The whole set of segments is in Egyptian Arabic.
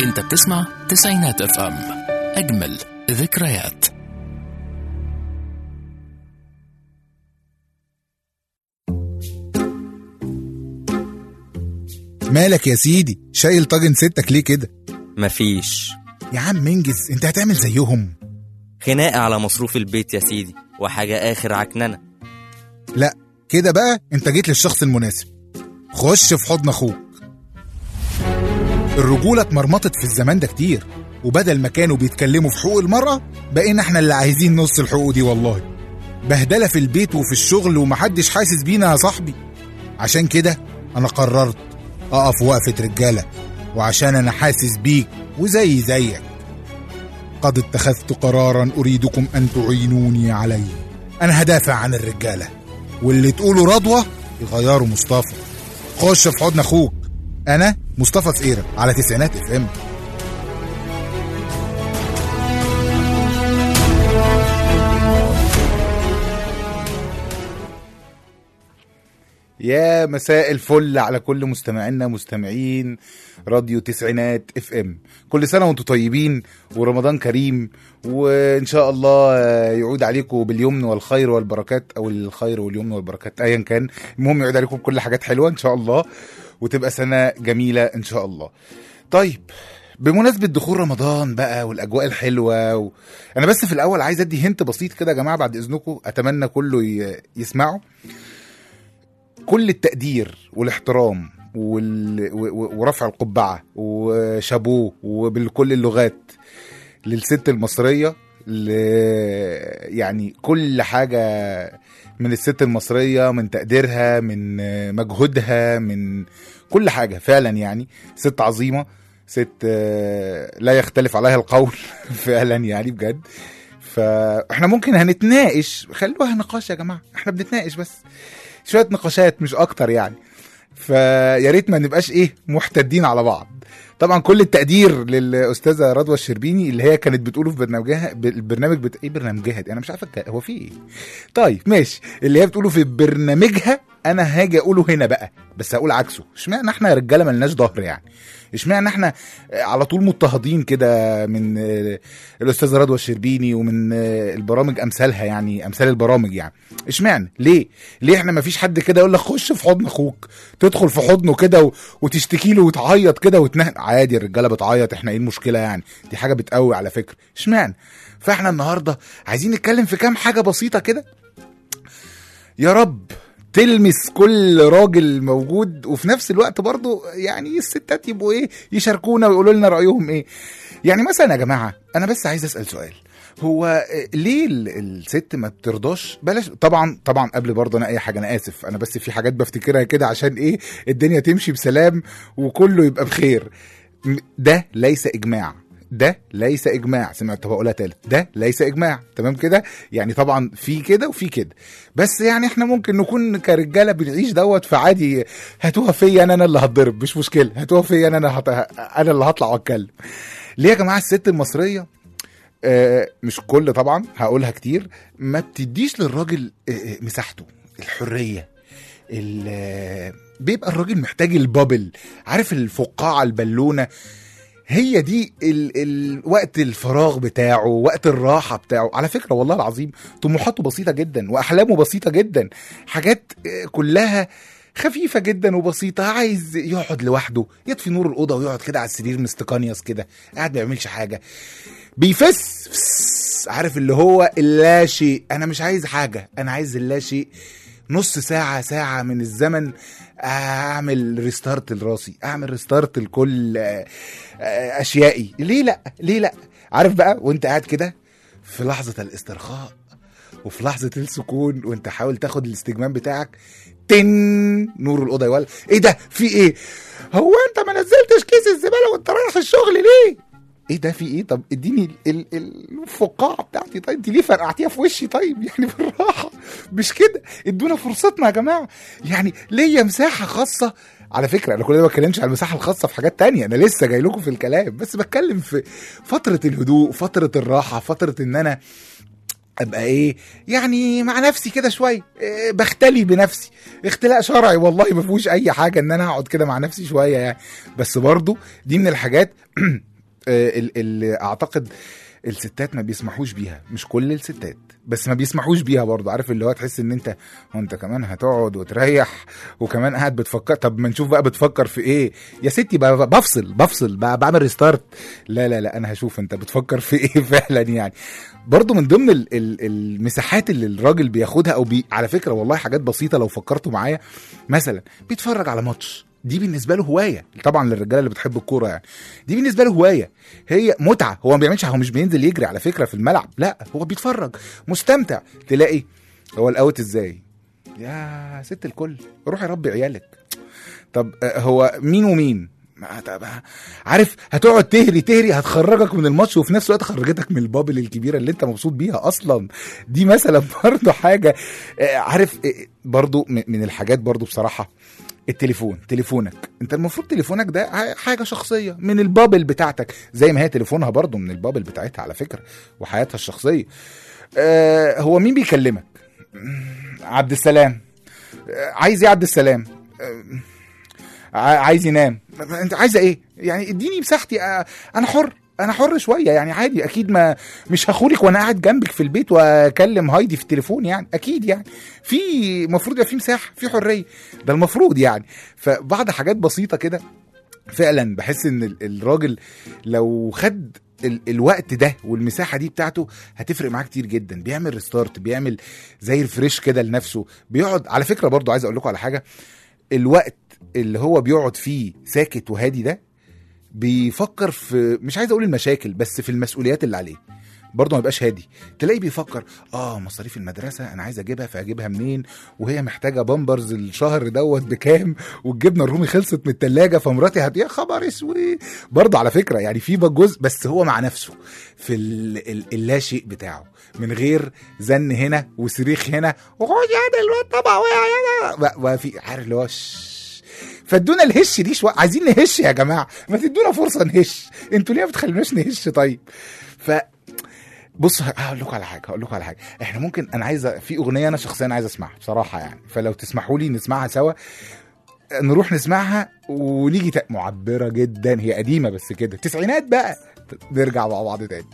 انت بتسمع تسعينات اف ام اجمل ذكريات مالك يا سيدي شايل طاجن ستك ليه كده مفيش يا عم انجز انت هتعمل زيهم خناقة على مصروف البيت يا سيدي وحاجة آخر عكننة لا كده بقى انت جيت للشخص المناسب خش في حضن اخوك الرجولة اتمرمطت في الزمان ده كتير وبدل ما كانوا بيتكلموا في حقوق المرأة بقينا احنا اللي عايزين نص الحقوق دي والله بهدلة في البيت وفي الشغل ومحدش حاسس بينا يا صاحبي عشان كده انا قررت اقف وقفة رجالة وعشان انا حاسس بيك وزي زيك قد اتخذت قرارا اريدكم ان تعينوني عليه انا هدافع عن الرجالة واللي تقولوا رضوة يغيروا مصطفى خش في حضن اخوك انا مصطفى سقيرة على تسعينات اف ام يا مساء الفل على كل مستمعينا مستمعين راديو تسعينات اف ام كل سنه وانتم طيبين ورمضان كريم وان شاء الله يعود عليكم باليمن والخير والبركات او الخير واليمن والبركات ايا كان المهم يعود عليكم بكل حاجات حلوه ان شاء الله وتبقى سنه جميله ان شاء الله طيب بمناسبة دخول رمضان بقى والأجواء الحلوة و... أنا بس في الأول عايز أدي هنت بسيط كده يا جماعة بعد إذنكم أتمنى كله ي... يسمعه كل التقدير والاحترام وال... و... و- ورفع القبعة وشابوه وبكل اللغات للست المصرية ل... يعني كل حاجة من الست المصرية من تقديرها من مجهودها من كل حاجة فعلا يعني ست عظيمة ست آه، لا يختلف عليها القول فعلا يعني بجد فاحنا ممكن هنتناقش خلوها نقاش يا جماعة احنا بنتناقش بس شوية نقاشات مش اكتر يعني فيا ريت ما نبقاش ايه محتدين على بعض طبعا كل التقدير للاستاذه رضوى الشربيني اللي هي كانت بتقوله في برنامجها البرنامج بت... ايه برنامجها دي انا مش عارف الك- هو في ايه طيب ماشي اللي هي بتقوله في برنامجها انا هاجي اقوله هنا بقى بس هقول عكسه اشمعنى احنا يا رجاله ملناش ظهر يعني اشمعنى احنا على طول مضطهدين كده من آه، الاستاذه رضوى الشربيني ومن آه، البرامج امثالها يعني امثال البرامج يعني اشمعنى ليه ليه احنا ما فيش حد كده يقول لك خش في حضن اخوك تدخل في حضنه كده و... وتشتكي له وتعيط كده وتنهن عادي الرجاله بتعيط احنا ايه المشكله يعني دي حاجه بتقوي على فكره اشمعنى فاحنا النهارده عايزين نتكلم في كام حاجه بسيطه كده يا رب تلمس كل راجل موجود وفي نفس الوقت برضو يعني الستات يبقوا ايه يشاركونا ويقولوا لنا رايهم ايه يعني مثلا يا جماعه انا بس عايز اسال سؤال هو ليه ال- الست ما بترضاش بلاش طبعا طبعا قبل برضه انا اي حاجه انا اسف انا بس في حاجات بفتكرها كده عشان ايه الدنيا تمشي بسلام وكله يبقى بخير م- ده ليس اجماع ده ليس اجماع سمعت بقولها تالت ده ليس اجماع تمام كده يعني طبعا في كده وفي كده بس يعني احنا ممكن نكون كرجاله بنعيش دوت فعادي هاتوها فيا انا انا اللي هتضرب مش مشكله هاتوها فيا انا انا هت... انا اللي هطلع واتكلم ليه يا جماعه الست المصريه آه، مش كل طبعا هقولها كتير ما بتديش للراجل آه، آه، مساحته الحريه ال- آه، بيبقى الراجل محتاج البابل عارف الفقاعه البالونه هي دي ال ال وقت الفراغ بتاعه وقت الراحة بتاعه على فكرة والله العظيم طموحاته بسيطة جدا وأحلامه بسيطة جدا حاجات آه، كلها خفيفة جدا وبسيطة عايز يقعد لوحده يطفي نور الأوضة ويقعد كده على السرير مستقنيص كده قاعد ما بيعملش حاجة بيفس فس، عارف اللي هو اللا شيء انا مش عايز حاجه انا عايز اللا شيء نص ساعة ساعة من الزمن أعمل ريستارت لراسي أعمل ريستارت لكل آه، آه، أشيائي ليه لأ ليه لأ عارف بقى وانت قاعد كده في لحظة الاسترخاء وفي لحظة السكون وانت حاول تاخد الاستجمام بتاعك تن نور الأوضة يولع ايه ده في ايه هو انت ما نزلتش كيس الزبالة وانت رايح الشغل ليه ايه ده في ايه طب اديني ال- ال- الفقاعه بتاعتي طيب انت ليه فرقعتيها في وشي طيب يعني بالراحه مش كده ادونا فرصتنا يا جماعه يعني ليا مساحه خاصه على فكره انا كل ده ما بتكلمش على المساحه الخاصه في حاجات تانية انا لسه جاي لكم في الكلام بس بتكلم في فتره الهدوء فتره الراحه فتره ان انا ابقى ايه يعني مع نفسي كده شويه إيه بختلي بنفسي اختلاء شرعي والله ما فيهوش اي حاجه ان انا اقعد كده مع نفسي شويه يعني بس برضو دي من الحاجات آه، ال- ال- اعتقد الستات ما بيسمحوش بيها مش كل الستات بس ما بيسمحوش بيها برضه عارف اللي هو تحس ان انت هو انت كمان هتقعد وتريح وكمان قاعد بتفكر طب ما نشوف بقى بتفكر في ايه يا ستي ب- بفصل بفصل ب- بعمل ريستارت لا لا لا انا هشوف انت بتفكر في ايه فعلا يعني برضه من ضمن ال ال المساحات اللي الراجل بياخدها او بي على فكره والله حاجات بسيطه لو فكرتوا معايا مثلا بيتفرج على ماتش دي بالنسبه له هوايه طبعا للرجاله اللي بتحب الكوره يعني دي بالنسبه له هوايه هي متعه هو ما بيعملش هو مش بينزل يجري على فكره في الملعب لا هو بيتفرج مستمتع تلاقي هو الاوت ازاي يا ست الكل روحي ربي عيالك طب آه، هو مين ومين ما- طب عارف هتقعد تهري تهري هتخرجك من الماتش وفي نفس الوقت خرجتك من البابل الكبيره اللي انت مبسوط بيها اصلا دي مثلا برضو حاجه آه، عارف آه، برضو م- من الحاجات برضو بصراحه التليفون تليفونك انت المفروض تليفونك ده ح- حاجه شخصيه من البابل بتاعتك زي ما هي تليفونها برضو من البابل بتاعتها على فكره وحياتها الشخصيه آه هو مين بيكلمك مم، عبد السلام آه عايز ايه عبد السلام آه ع- عايز ينام انت عايزه ايه يعني اديني مساحتي آه، انا حر انا حر شويه يعني عادي اكيد ما مش هخونك وانا قاعد جنبك في البيت واكلم هايدي في التليفون يعني اكيد يعني في المفروض يبقى في مساحه في حريه ده المفروض يعني فبعض حاجات بسيطه كده فعلا بحس ان ال- الراجل لو خد ال- الوقت ده والمساحه دي بتاعته هتفرق معاه كتير جدا بيعمل ريستارت بيعمل زي ريفريش كده لنفسه بيقعد على فكره برضو عايز اقول لكم على حاجه الوقت اللي هو بيقعد فيه ساكت وهادي ده بيفكر في مش عايز اقول المشاكل بس في المسؤوليات اللي عليه برضه ما يبقاش هادي تلاقيه بيفكر اه مصاريف المدرسه انا عايز اجيبها فاجيبها منين وهي محتاجه بامبرز الشهر دوت بكام والجبنه الرومي خلصت من التلاجة فمراتي هت يا خبر اسود برضه على فكره يعني في بقى جزء بس هو مع نفسه في ال... ال... اللا شيء بتاعه من غير زن هنا وصريخ هنا وخد يا الواد طبعا وقع يا ده. ما في عارف اللي هو شش. فادونا الهش دي شويه عايزين نهش يا جماعه ما تدونا فرصه نهش انتوا ليه ما بتخلوناش نهش طيب ف بص هقول لكم على حاجه هقول لكم على حاجه احنا ممكن انا عايز في اغنيه انا شخصيا عايز اسمعها بصراحه يعني فلو تسمحوا لي نسمعها سوا نروح نسمعها ونيجي تا... معبره جدا هي قديمه بس كده التسعينات بقى نرجع مع بعض تاني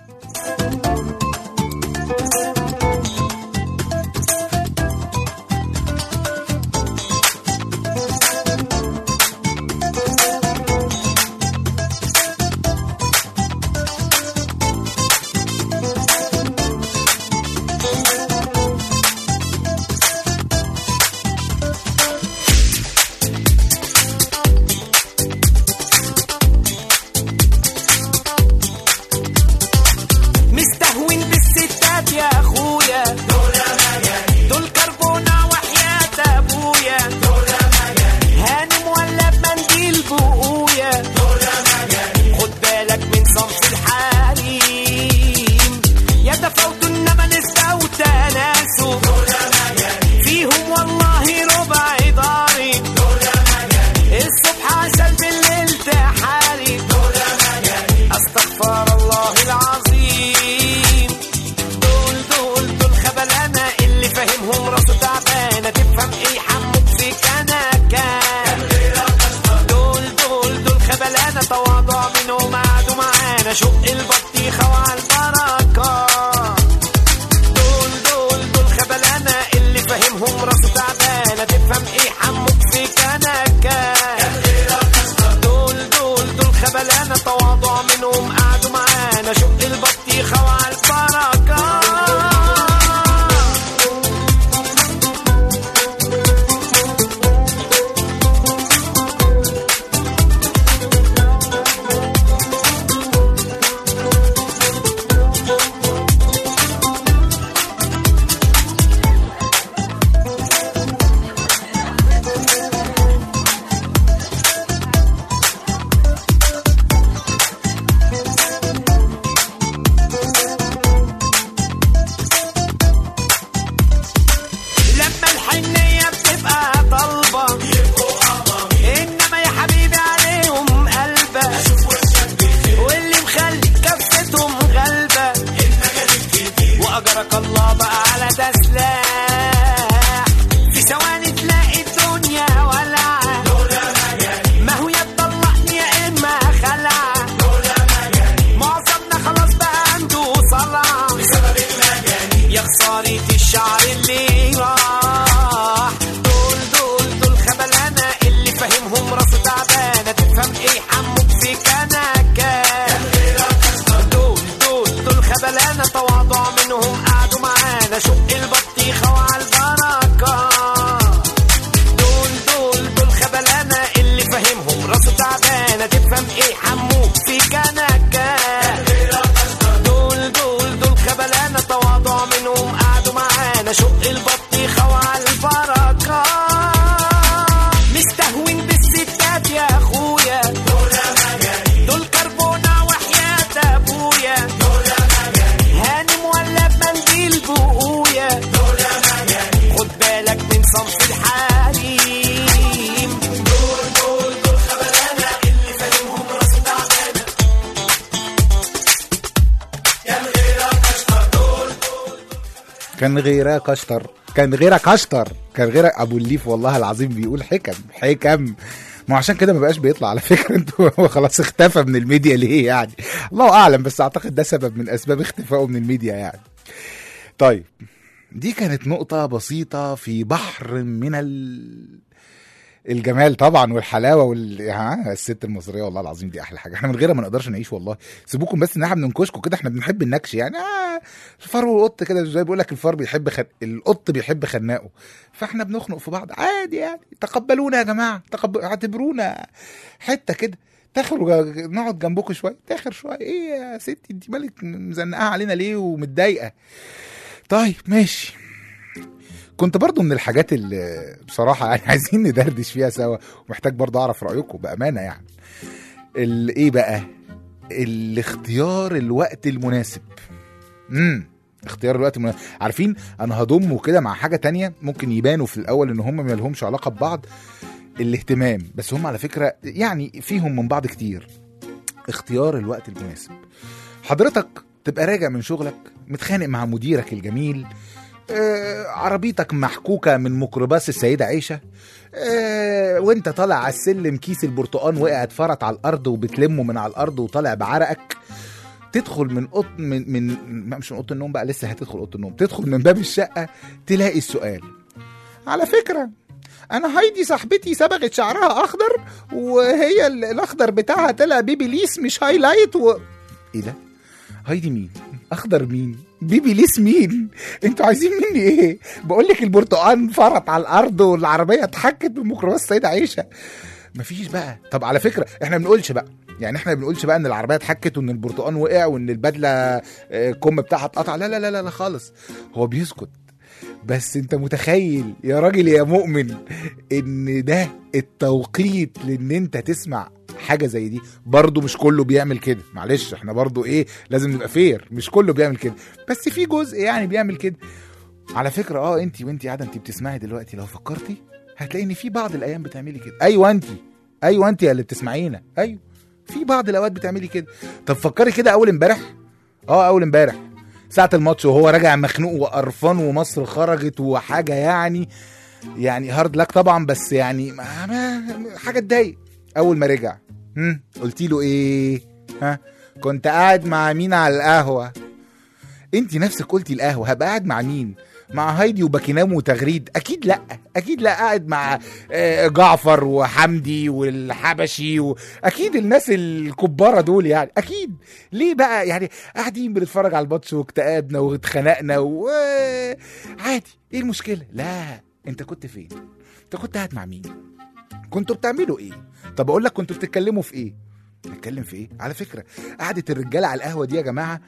مستهون بالستات يا اخويا دول كربونة وحياة ابويا هانم ولا بمنديل بقويا خد بالك من صنف الحريم يتفاوتوا انما نسبة وتناسوا فيهم والله ربع ضارب الصبح عسل بالليل تحارب استغفر الله العظيم دول دول دول خبلانة اللي فاهمهم راسه تعبانة تفهم ايه حموك في كنكة دول دول دول خبلانة تواضع منهم قعدوا معانا شق البطيخة وعلى البركة دول دول دول خبلانة اللي فاهمهم راسه تعبانة تفهم ايه حموك في كنكة دول دول دول خبلانة تواضع منهم قعدوا معانا شق البطيخة وعلى البركة كان غيرك اشطر كان غيرك اشطر كان غيرك ابو الليف والله العظيم بيقول حكم حكم ما عشان كده ما بقاش بيطلع على فكره انتوا هو خلاص اختفى من الميديا ليه يعني الله اعلم بس اعتقد ده سبب من اسباب اختفائه من الميديا يعني طيب دي كانت نقطة بسيطة في بحر من ال... الجمال طبعا والحلاوه وال ها الست المصريه والله العظيم دي احلى حاجه احنا من غيرها ما نقدرش نعيش والله سيبوكم بس ان احنا بننكشكم كده احنا بنحب النكش يعني آه الفار والقط كده زي بيقول لك الفار بيحب خن... القط بيحب خناقه فاحنا بنخنق في بعض عادي يعني تقبلونا يا جماعه تقب... اعتبرونا حته كده تاخروا ج- نقعد جنبكم شويه تاخر شويه ايه يا ستي انت مالك مزنقاها علينا ليه ومتضايقه طيب ماشي كنت برضو من الحاجات اللي بصراحة يعني عايزين ندردش فيها سوا ومحتاج برضو أعرف رأيكم بأمانة يعني ال- إيه بقى الاختيار الوقت المناسب امم اختيار الوقت المناسب عارفين انا هضمه كده مع حاجة تانية ممكن يبانوا في الأول إن هم ما لهمش علاقة ببعض الاهتمام بس هم على فكرة يعني فيهم من بعض كتير اختيار الوقت المناسب حضرتك تبقى راجع من شغلك متخانق مع مديرك الجميل آه، عربيتك محكوكة من ميكروباص السيدة عيشة آه، وانت طالع على السلم كيس البرتقان وقع اتفرط على الارض وبتلمه من على الارض وطالع بعرقك تدخل من أوض من من ما- مش من اوضه النوم بقى لسه هتدخل اوضه النوم تدخل من باب الشقه تلاقي السؤال على فكره انا هايدي صاحبتي صبغت شعرها اخضر وهي ال- الاخضر بتاعها طلع بيبي ليس مش هايلايت و... ايه ده هايدي مين اخضر مين بيبي ليس مين انتوا عايزين مني ايه بقول لك البرتقال فرط على الارض والعربيه اتحكت بميكروباص سيدة عيشه مفيش بقى طب على فكره احنا ما بنقولش بقى يعني احنا ما بنقولش بقى ان العربيه اتحكت وان البرتقال وقع وان البدله آه، الكم بتاعها اتقطع لا لا لا لا, لا خالص هو بيسكت بس انت متخيل يا راجل يا مؤمن ان ده التوقيت لان انت تسمع حاجه زي دي برضو مش كله بيعمل كده معلش احنا برضو ايه لازم نبقى فير مش كله بيعمل كده بس في جزء يعني بيعمل كده على فكره اه انت وانت قاعده انت بتسمعي دلوقتي لو فكرتي هتلاقي ان في بعض الايام بتعملي كده ايوه انت ايوه انت يا اللي بتسمعينا ايوه في بعض الاوقات بتعملي كده طب فكري كده اول امبارح اه اول امبارح ساعة الماتش وهو راجع مخنوق وقرفان ومصر خرجت وحاجة يعني يعني هارد لك طبعا بس يعني ما ما حاجة تضايق أول ما رجع هم قلت له إيه؟ ها كنت قاعد مع مين على القهوة؟ أنت نفسك قلتي القهوة هبقى قاعد مع مين؟ مع هايدي وباكينام وتغريد اكيد لا اكيد لا قاعد مع آه، جعفر وحمدي والحبشي و... اكيد الناس الكباره دول يعني اكيد ليه بقى يعني قاعدين بنتفرج على الماتش واكتئبنا واتخنقنا و عادي ايه المشكله لا انت كنت فين انت كنت قاعد مع مين كنتوا بتعملوا ايه طب اقول لك كنتوا بتتكلموا في ايه نتكلم في ايه على فكره قعده الرجاله على القهوه دي يا جماعه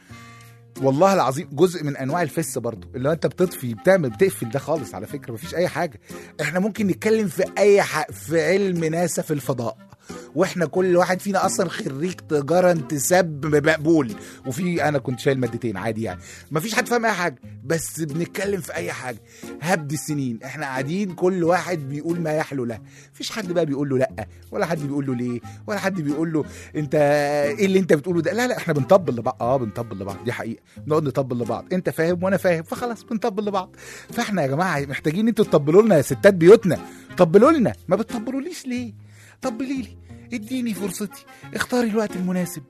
والله العظيم جزء من انواع الفس برضو اللي هو انت بتطفي بتعمل بتقفل ده خالص على فكره مفيش اي حاجه احنا ممكن نتكلم في اي حق في علم ناسا في الفضاء واحنا كل واحد فينا اصلا خريج تجاره انتساب مقبول وفي انا كنت شايل مادتين عادي يعني مفيش حد فاهم اي حاجه بس بنتكلم في اي حاجه هبد السنين احنا قاعدين كل واحد بيقول ما يحلو له مفيش حد بقى بيقول له لا ولا حد بيقول له ليه ولا حد بيقول له انت ايه اللي انت بتقوله ده لا لا احنا بنطبل لبعض اه بنطبل لبعض دي حقيقه بنقعد نطبل لبعض انت فاهم وانا فاهم فخلاص بنطبل لبعض فاحنا يا جماعه محتاجين انتوا تطبلوا لنا يا ستات بيوتنا طبلوا لنا ما بتطبلوليش ليه طبلي لي اديني فرصتي اختاري الوقت المناسب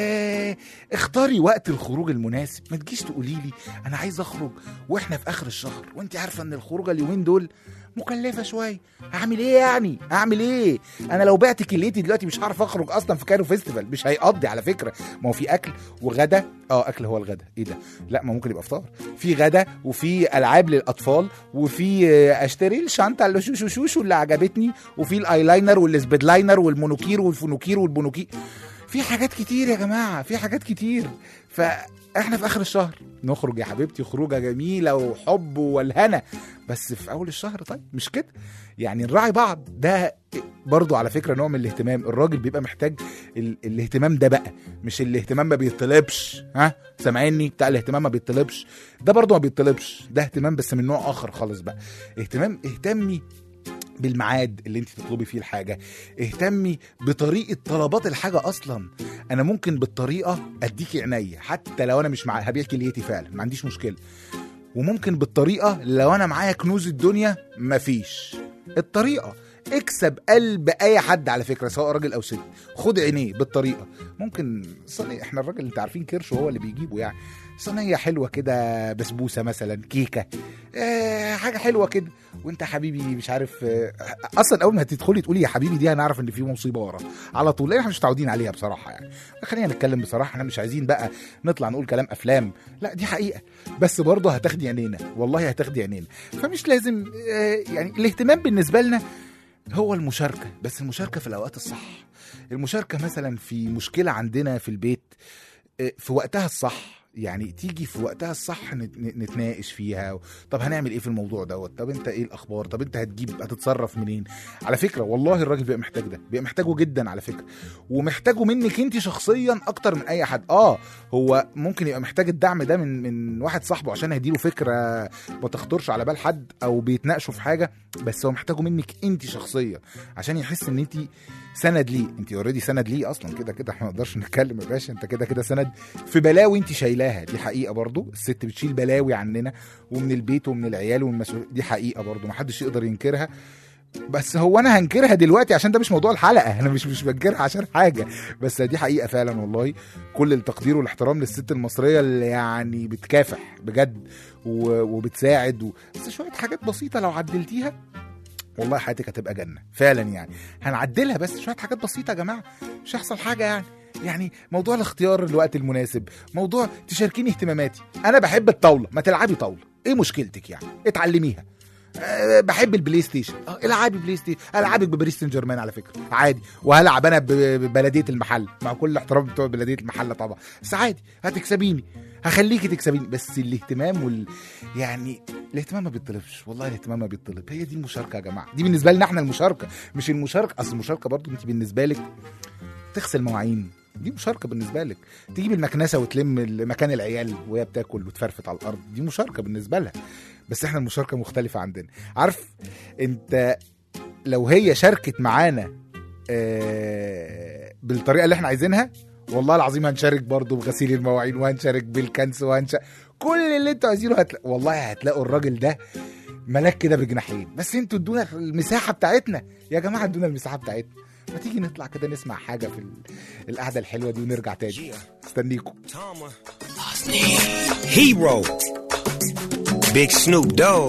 اه اختاري وقت الخروج المناسب ما تجيش تقولي لي انا عايز اخرج واحنا في اخر الشهر وانت عارفه ان الخروجه اليومين دول مكلفه شويه هعمل ايه يعني اعمل ايه انا لو بعت كليتي دلوقتي مش هعرف اخرج اصلا في كايرو فيستيفال مش هيقضي على فكره ما هو في اكل وغدا اه اكل هو الغدا ايه ده لا ما ممكن يبقى افطار في غدا وفي العاب للاطفال وفي آه، اشتري الشنطه اللي شوشو شوشو اللي عجبتني وفي الايلاينر والسبيد لاينر والمونوكير والفونوكير والبونوكير في حاجات كتير يا جماعه في حاجات كتير فاحنا في اخر الشهر نخرج يا حبيبتي خروجه جميله وحب والهنا بس في اول الشهر طيب مش كده يعني نراعي بعض ده برضو على فكره نوع من الاهتمام الراجل بيبقى محتاج ال- الاهتمام ده بقى مش الاهتمام ما بيطلبش ها سامعيني بتاع الاهتمام ما بيطلبش ده برضو ما بيطلبش ده اهتمام بس من نوع اخر خالص بقى اهتمام اهتمي بالميعاد اللي انت تطلبي فيه الحاجه اهتمي بطريقه طلبات الحاجه اصلا انا ممكن بالطريقه اديكي عينيا حتى لو انا مش مع هبيع كليتي فعلا ما عنديش مشكله وممكن بالطريقه لو انا معايا كنوز الدنيا مفيش الطريقه اكسب قلب اي حد على فكره سواء راجل او ست خد عينيه بالطريقه ممكن صينيه احنا الراجل انت عارفين كرش هو اللي بيجيبه يعني صينيه حلوه كده بسبوسه مثلا كيكه آه حاجه حلوه كده وانت يا حبيبي مش عارف آه اصلا اول ما تدخلي تقولي يا حبيبي دي هنعرف ان في مصيبه ورا على طول لان احنا مش متعودين عليها بصراحه يعني خلينا نتكلم بصراحه احنا مش عايزين بقى نطلع نقول كلام افلام لا دي حقيقه بس برضه هتاخدي عينينا والله هتاخدي عينينا فمش لازم آه يعني الاهتمام بالنسبه لنا هو المشاركة بس المشاركة في الأوقات الصح المشاركة مثلا في مشكلة عندنا في البيت آه، في وقتها الصح يعني تيجي في وقتها الصح نت- نت- نتناقش فيها طب هنعمل ايه في الموضوع دوت طب انت ايه الاخبار طب انت هتجيب هتتصرف منين على فكره والله الراجل بيبقى محتاج ده بيبقى محتاجه جدا على فكره ومحتاجه منك انت شخصيا اكتر من اي حد اه هو ممكن يبقى محتاج الدعم ده من من واحد صاحبه عشان هيديله فكره ما تخطرش على بال حد او بيتناقشوا في حاجه بس هو محتاجه منك انت شخصيا عشان يحس ان انت سند ليه انت اوريدي سند ليه اصلا كده كده احنا ما نقدرش نتكلم يا باشا انت كده كده سند في بلاوي انت شايلاها دي حقيقه برضو الست بتشيل بلاوي عننا ومن البيت ومن العيال والمسؤوليه دي حقيقه برضو ما حدش يقدر ينكرها بس هو انا هنكرها دلوقتي عشان ده مش موضوع الحلقه انا مش مش بنكرها عشان حاجه بس دي حقيقه فعلا والله كل التقدير والاحترام للست المصريه اللي يعني بتكافح بجد و- وبتساعد و... بس شويه حاجات بسيطه لو عدلتيها والله حياتك هتبقى جنه فعلا يعني هنعدلها بس شويه حاجات بسيطه يا جماعه مش هيحصل حاجه يعني يعني موضوع الاختيار الوقت المناسب موضوع تشاركيني اهتماماتي انا بحب الطاوله ما تلعبي طاوله ايه مشكلتك يعني اتعلميها أه بحب البلاي ستيشن اه العبي بلاي ستيشن العبك بباريس سان جيرمان على فكره عادي وهلعب انا ب- ببلديه المحل مع كل احترام بتوع بلديه المحل طبعا بس عادي هتكسبيني هخليكي تكسبيني بس الاهتمام وال يعني الاهتمام ما بيطلبش والله الاهتمام ما بيطلب هي دي المشاركه يا جماعه دي بالنسبه لنا احنا المشاركه مش المشاركه اصل المشاركه برضو انت بالنسبه لك تغسل مواعين دي مشاركه بالنسبه لك تجيب المكنسه وتلم مكان العيال وهي بتاكل وتفرفت على الارض دي مشاركه بالنسبه لها بس احنا المشاركه مختلفه عندنا عارف انت لو هي شاركت معانا آه، بالطريقه اللي احنا عايزينها والله العظيم هنشارك برضه بغسيل المواعين وهنشارك بالكنس وهنشارك كل اللي انتوا عايزينه هتلا... والله هتلاقوا الراجل ده ملاك كده بجناحين بس انتوا ادونا المساحه بتاعتنا يا جماعه ادونا المساحه بتاعتنا ما تيجي نطلع كده نسمع حاجه في ال- القعده الحلوه دي ونرجع تاني استنيكم Hero. Big Snoop Dogg.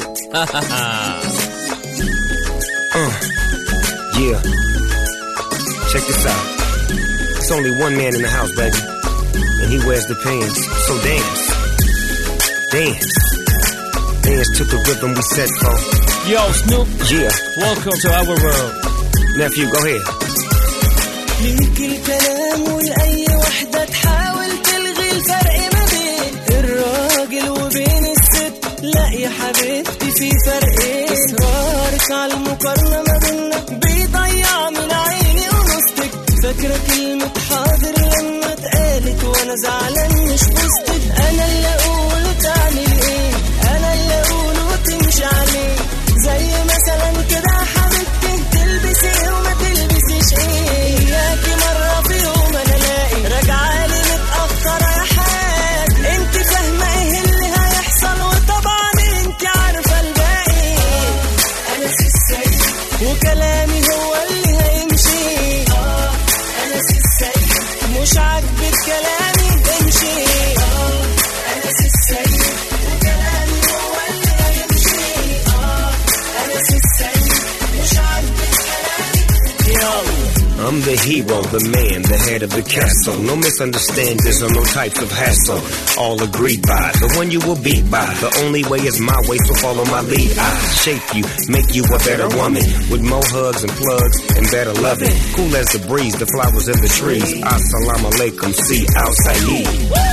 uh, yeah. Check this out. It's only one man in the house, baby. And he wears the pants. So dance. Dance. Dance to the rhythm we set for. Yo, Snoop, Yeah. welcome to our world. Nephew, go ahead. ليك الكلام ولأي وحدة تحاول تلغي الفرق ما بين الراجل وبين الست لا يا حبيبتي في فرقين إصرارك على المقارنة ما بينا بيضيع من عيني ونصتك فاكرة كلمة حاضر لما اتقالت وأنا زعلان مش وسطك أنا اللي أقول تعمل إيه أنا اللي أقول وتمشي عليه زي مثلا كده يا حبيبتي تلبسي ايه وما تلبسيش ايه اياكي مرة في يوم انا الاقي راجعة لي متأخرة يا حاج انت فاهمة ايه اللي هيحصل وطبعا انت عارفة الباقي انا سي السيد وكلامي هو اللي هيمشي اه انا سي السيد مش عاجبك كلامي امشي اه انا سي السيد وكلامي هو اللي هيمشي اه انا سي السيد مش عاجبك كلامي يلا I'm the hero, the man, the head of the castle. No misunderstandings or no types of hassle. All agreed by the one you will beat by. The only way is my way, so follow my lead. I shape you, make you a better woman with more hugs and plugs and better loving. Cool as the breeze, the flowers in the trees. Assalamu alaikum, see outside.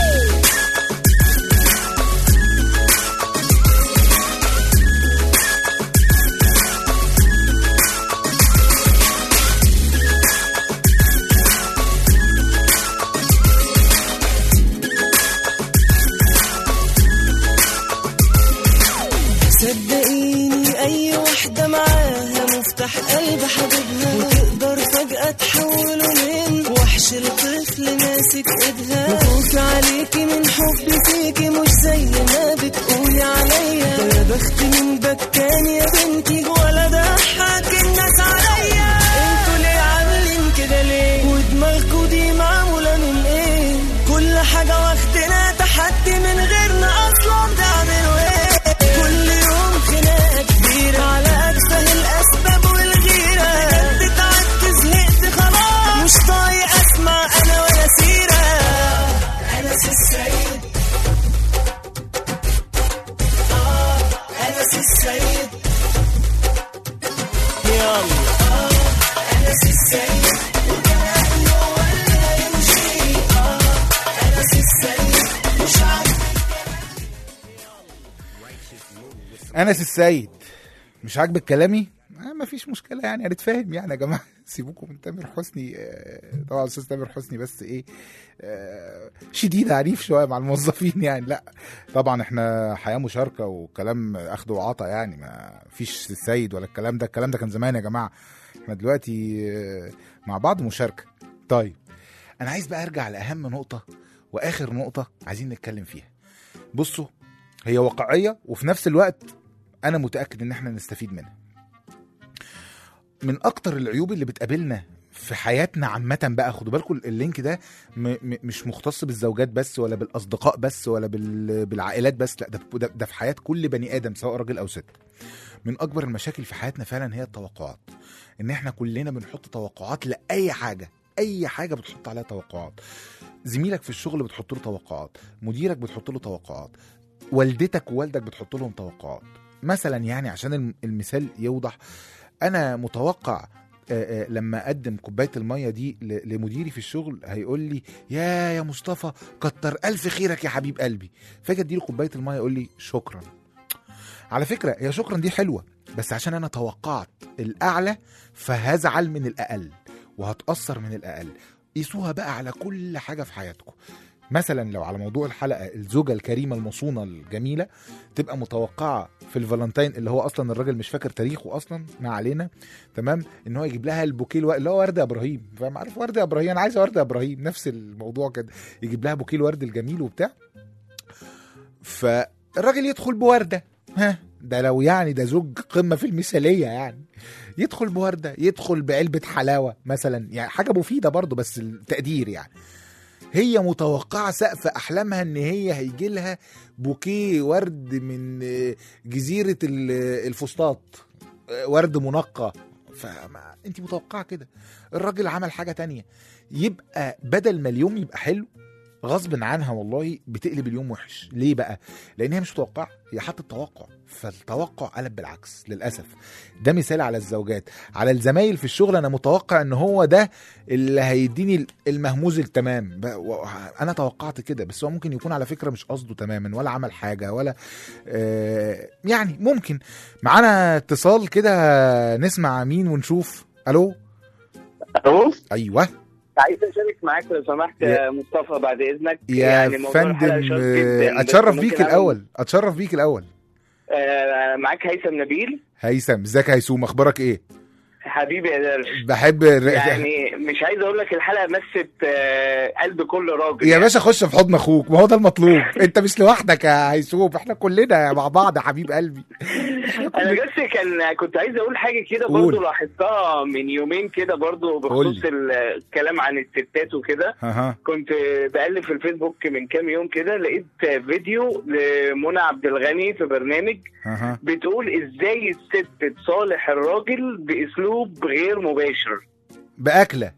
صدقيني اي واحدة معاها مفتاح قلب حبيبها وتقدر فجأة تحوله من وحش لطفل ماسك ايدها وخوفي عليكي من حبي فيكي مش زي ما بتقولي عليا بخت من بكان يا بنتي ولا ضحك الناس عليا انتوا ليه عاملين كده ليه ودماغكوا دي معمولة من ايه كل حاجة واخدنا تحدي من غيرنا اصلا تعملوا ايه كل يوم خناقة كبيرة على اتفه الاسباب والغيرة بجد تعبت زهقت خلاص مش طايق اسمع انا ولا سيرة انا السيد أنس السيد يلا أنس السيد وكان ولا يمشي أنس السيد مش عارف انس السيد مش عاجبك كلامي آه مفيش مشكله يعني هنتفاهم يعني يا جماعه سيبوكم من تامر حسني آه، طبعا استاذ تامر حسني بس ايه آه، شديد عنيف شويه مع الموظفين يعني لا طبعا احنا حياه مشاركه وكلام اخد وعطا يعني ما فيش السيد ولا الكلام ده الكلام ده كان زمان يا جماعه احنا دلوقتي آه، مع بعض مشاركه طيب انا عايز بقى ارجع لاهم نقطه واخر نقطه عايزين نتكلم فيها بصوا هي واقعيه وفي نفس الوقت انا متاكد ان احنا نستفيد منها من اكتر العيوب اللي بتقابلنا في حياتنا عامة بقى خدوا بالكم اللينك ده م م مش مختص بالزوجات بس ولا بالاصدقاء بس ولا بال بالعائلات بس لا ده, ده, ده في حياة كل بني ادم سواء راجل او ست من اكبر المشاكل في حياتنا فعلا هي التوقعات ان احنا كلنا بنحط توقعات لاي حاجة اي حاجة بتحط عليها توقعات زميلك في الشغل بتحط له توقعات مديرك بتحط له توقعات والدتك ووالدك بتحط لهم توقعات مثلا يعني عشان الم- المثال يوضح انا متوقع آه، آه، لما اقدم كوبايه الميه دي ل- لمديري في الشغل هيقول لي يا يا مصطفى كتر الف خيرك يا حبيب قلبي فاجي اديله كوبايه الميه يقول لي شكرا على فكره هي شكرا دي حلوه بس عشان انا توقعت الاعلى فهزعل من الاقل وهتاثر من الاقل قيسوها بقى على كل حاجه في حياتكم مثلا لو على موضوع الحلقه الزوجه الكريمه المصونه الجميله تبقى متوقعه في الفالنتين اللي هو اصلا الراجل مش فاكر تاريخه اصلا ما علينا تمام ان هو يجيب لها البوكيه الو... اللي هو ورده يا ابراهيم فاهم عارف ورده يا ابراهيم انا عايزه ورده يا ابراهيم نفس الموضوع كده يجيب لها بوكيه الورد الجميل وبتاع فالراجل يدخل بورده ها ده لو يعني ده زوج قمه في المثاليه يعني يدخل بورده يدخل بعلبه حلاوه مثلا يعني حاجه مفيده برضه بس التقدير يعني هي متوقعه سقف احلامها ان هي هيجي لها بوكيه ورد من آه، جزيره ال- الفسطاط آه، ورد منقى فما انت متوقعه كده الراجل عمل حاجه تانية يبقى بدل ما اليوم يبقى حلو غصب عنها والله بتقلب اليوم وحش ليه بقى لان هي مش متوقعه هي حاطه توقع فالتوقع قلب بالعكس للاسف ده مثال على الزوجات على الزمايل في الشغل انا متوقع ان هو ده اللي هيديني المهموز التمام ب- و- انا توقعت كده بس هو ممكن يكون على فكره مش قصده تماما ولا عمل حاجه ولا آه يعني ممكن معانا اتصال كده نسمع مين ونشوف الو الو ايوه عايز اشارك معاك لو سمحت يا- يا مصطفى بعد اذنك يا يعني موضوع الحلقة فندم شاق جداً، آه، بس اتشرف ممكن بيك أعمل- الاول اتشرف بيك الاول آه، معاك هيثم نبيل هيثم ازيك يا هيثوم اخبارك ايه حبيبي يا درش بحب الر- يعني مش عايز اقول لك الحلقه مست آه، قلب كل راجل يا يعني. باشا خش في حضن اخوك ما هو ده المطلوب انت مش لوحدك يا هيثوم احنا كلنا مع بعض يا حبيب قلبي انا بس كان كنت عايز اقول حاجه كده قول. برضو لاحظتها من يومين كده برضو قول بخصوص الكلام عن الستات وكده ها كنت بقلب في الفيسبوك من كام يوم كده لقيت فيديو لمنى عبد الغني في برنامج ها ها بتقول ازاي الست تصالح الراجل باسلوب غير مباشر باكله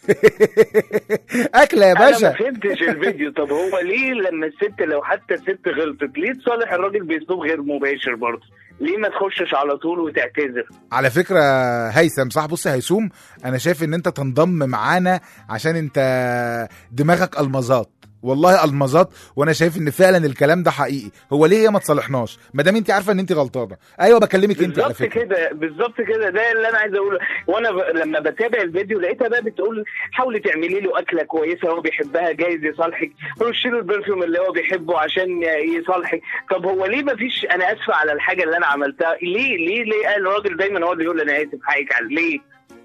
اكله يا انا ما باشا فهمتش الفيديو طب هو ليه لما الست لو حتى الست غلطت ليه تصالح الراجل باسلوب غير مباشر برضه ليه ما تخشش على طول وتعتذر على فكره هيثم صح بص يا هيثوم انا شايف ان انت تنضم معانا عشان انت دماغك المظات والله المظات وانا شايف ان فعلا الكلام ده حقيقي هو ليه هي ما تصالحناش ما دام انت عارفه ان انت غلطانه ايوه بكلمك انت على بالظبط فكره كده بالظبط كده ده اللي انا عايز اقوله وانا ب... لما بتابع الفيديو لقيتها بقى بتقول حاولي تعملي له اكله كويسه هو بيحبها جايز يصالحك رشي له البرفيوم اللي هو بيحبه عشان يصالحك طب هو ليه ما فيش انا اسفه على الحاجه اللي انا عملتها ليه ليه ليه الراجل دايما هو اللي يقول انا اسف حقك على ليه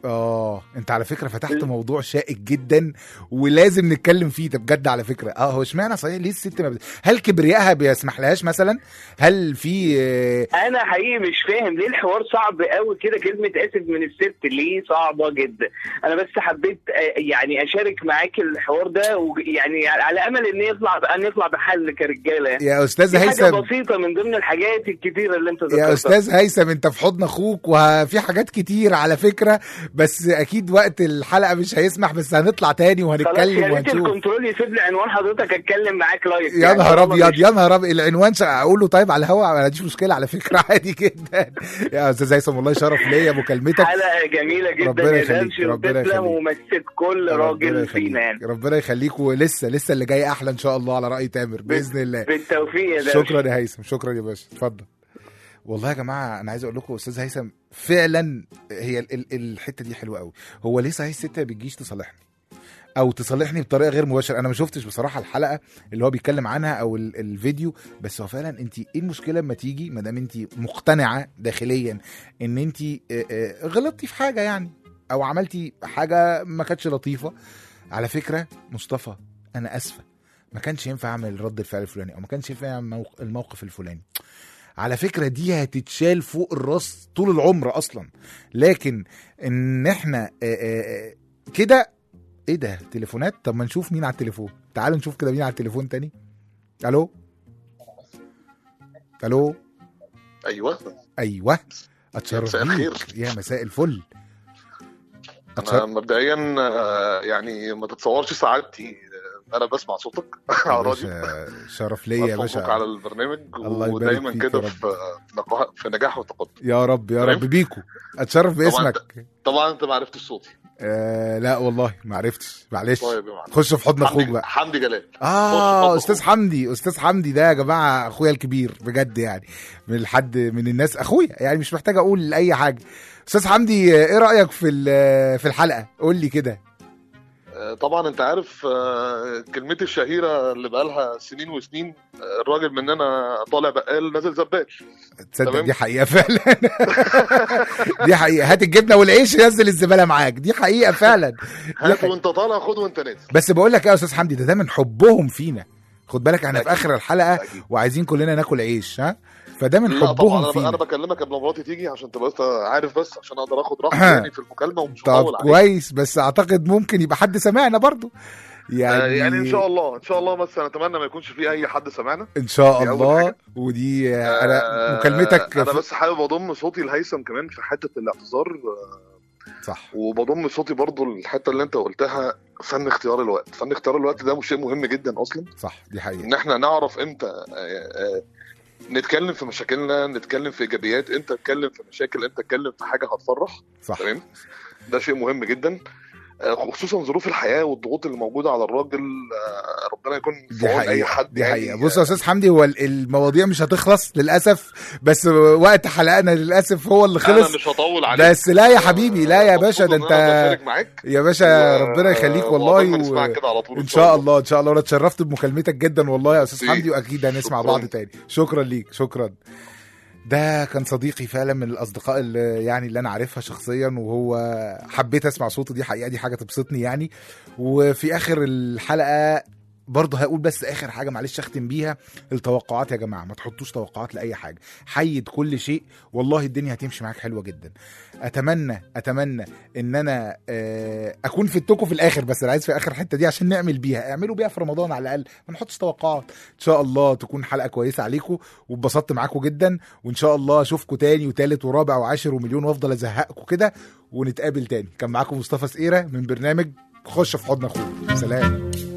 اه انت على فكره فتحت موضوع شائك جدا ولازم نتكلم فيه ده بجد على فكره اه هو اشمعنى صحيح ليه الست ما بت... هل كبريائها بيسمح لهاش مثلا هل في آه، انا حقيقي مش فاهم ليه الحوار صعب قوي كده كلمه اسف من الست ليه صعبه جدا انا بس حبيت آه، يعني اشارك معاك الحوار ده ويعني على امل ان يطلع ان يطلع بحل كرجاله يعني يا استاذ دي حاجه هيثم بسيطه من ضمن الحاجات الكتيره اللي انت يا ذكرتها استاذ هيثم انت في حضن اخوك وفي حاجات كتير على فكره بس اكيد وقت الحلقه مش هيسمح بس هنطلع تاني خلاص وهنتكلم يا ريت وهنشوف الكنترول يسيب لي عنوان حضرتك اتكلم معاك لايف يا يعني نهار طالما ابيض مش- يا نهار ابيض العنوان ش- اقول له طيب على الهواء ما عنديش مشكله على فكره عادي جدا يا استاذ هيثم والله شرف ليا مكالمتك حلقه جميله جدا ربنا يا يخليك، دمشي ربنا وتسلم يخليك. ومسك كل ربنا راجل يخليك. فينا يعني ربنا يخليك ولسه لسه اللي جاي احلى ان شاء الله على راي تامر باذن الله بالتوفيق يا دمشي شكرا يا هيثم شكرا يا باشا اتفضل والله يا جماعه انا عايز اقول لكم استاذ هيثم فعلا هي ال- ال- الحته دي حلوه قوي هو ليه صحيح الست ما بتجيش تصالحني او تصالحني بطريقه غير مباشره انا ما شفتش بصراحه الحلقه اللي هو بيتكلم عنها او ال- الفيديو بس هو فعلا انت ايه المشكله لما تيجي ما دام انت مقتنعه داخليا ان انت آه، آه، غلطتي في حاجه يعني او عملتي حاجه ما كانتش لطيفه على فكره مصطفى انا اسفه ما كانش ينفع اعمل رد الفعل الفلاني او ما كانش ينفع اعمل موق- الموقف الفلاني على فكره دي هتتشال فوق الراس طول العمر اصلا لكن ان احنا آه، آه، آه، كده ايه ده تليفونات طب ما نشوف مين على التليفون تعالوا نشوف كده مين على التليفون تاني الو الو ايوه ايوه اتشرف مساء بيك. الخير. يا مساء الفل انا أتشرف- مبدئيا آه، يعني ما تتصورش سعادتي آه، انا بسمع صوتك على يا الراديو باشا شرف ليا يا ألف مبروك باشا على البرنامج الله يبارك ودايما فيك كده يا رب. في في نقاح- في نجاح وتقدم يا رب يا تمام. رب بيكو اتشرف باسمك طبعا انت ما عرفتش صوتي آه لا والله ما عرفتش معلش طيب يا معلم خش في حضن اخوك حمدي بقى حمدي جلال خش في اه حضن استاذ أخوك. حمدي استاذ حمدي ده يا جماعه اخويا الكبير بجد يعني من الحد من الناس اخويا يعني مش محتاج اقول اي حاجه استاذ حمدي آه، ايه رايك في ال- في الحلقه قول لي كده آه، طبعا انت عارف آه، كلمتي الشهيره اللي بقالها سنين وسنين آه، الراجل مننا طالع بقال نازل زبال تصدق تمام. دي حقيقه فعلا دي حقيقه هات الجبنه والعيش ينزل الزباله معاك دي حقيقه فعلا دي هات حقيقة. وانت طالع خد وانت نازل بس بقول لك ايه يا استاذ حمدي ده ده من حبهم فينا خد بالك احنا في أكيد. اخر الحلقه أكيد. وعايزين كلنا ناكل عيش ها فده من لا طبعا حبهم انا فينا انا بكلمك قبل ما مراتي تيجي عشان تبقى انت عارف بس عشان اقدر اخد راحتي أها. يعني في المكالمه ومش طب هطول عليك كويس بس اعتقد ممكن يبقى حد سمعنا برضو يعني يعني, يعني ان شاء الله ان شاء الله بس نتمنى ما يكونش في اي حد سمعنا ان شاء دي أول الله حاجة. ودي آه، انا آه، مكالمتك انا في- بس حابب اضم صوتي لهيثم كمان في حته الاعتذار آه، صح وبضم صوتي برضو الحته اللي انت قلتها فن اختيار الوقت فن اختيار الوقت ده شيء مهم جدا اصلا صح دي حقيقه ان احنا نعرف امتى آه، آه، نتكلم في مشاكلنا نتكلم في ايجابيات انت تتكلم في مشاكل انت تتكلم في حاجه هتفرح صح تمام ده شيء مهم جدا آه، خصوصا ظروف الحياه والضغوط اللي موجوده على الراجل آه، ربنا يكون في دي عون اي حقيقة حد دي يعني. حقيقة بص يا استاذ حمدي هو ال- المواضيع مش هتخلص للاسف بس وقت حلقنا للاسف هو اللي انا خلص مش هطول عليك بس لا يا حبيبي لا يا باشا ده مبسوط إن انت أنا بشارك معاك يا باشا و- ربنا يخليك وعقبال والله ما و... نسمعك كده على طول ان شاء الله ان شاء الله وانا اتشرفت بمكالمتك جدا والله يا استاذ ميرسي. حمدي واكيد هنسمع شكراً. بعض تاني شكرا ليك شكرا ده كان صديقي فعلا من الاصدقاء اللي يعني اللي انا عارفها شخصيا وهو حبيت اسمع صوته دي حقيقه دي حاجه تبسطني يعني وفي اخر الحلقه برضه هقول بس اخر حاجه معلش اختم بيها التوقعات يا جماعه ما تحطوش توقعات لاي حاجه حيد كل شيء والله الدنيا هتمشي معاك حلوه جدا اتمنى اتمنى ان انا آه، اكون فدتكم في الاخر بس انا عايز في اخر حته دي عشان نعمل بيها اعملوا بيها في رمضان على الاقل ما نحطش توقعات ان شاء الله تكون حلقه كويسه عليكم واتبسطت معاكم جدا وان شاء الله اشوفكم تاني وتالت ورابع وعاشر ومليون وافضل ازهقكم كده ونتقابل تاني كان معاكم مصطفى سقيره من برنامج خش في حضن اخوك سلام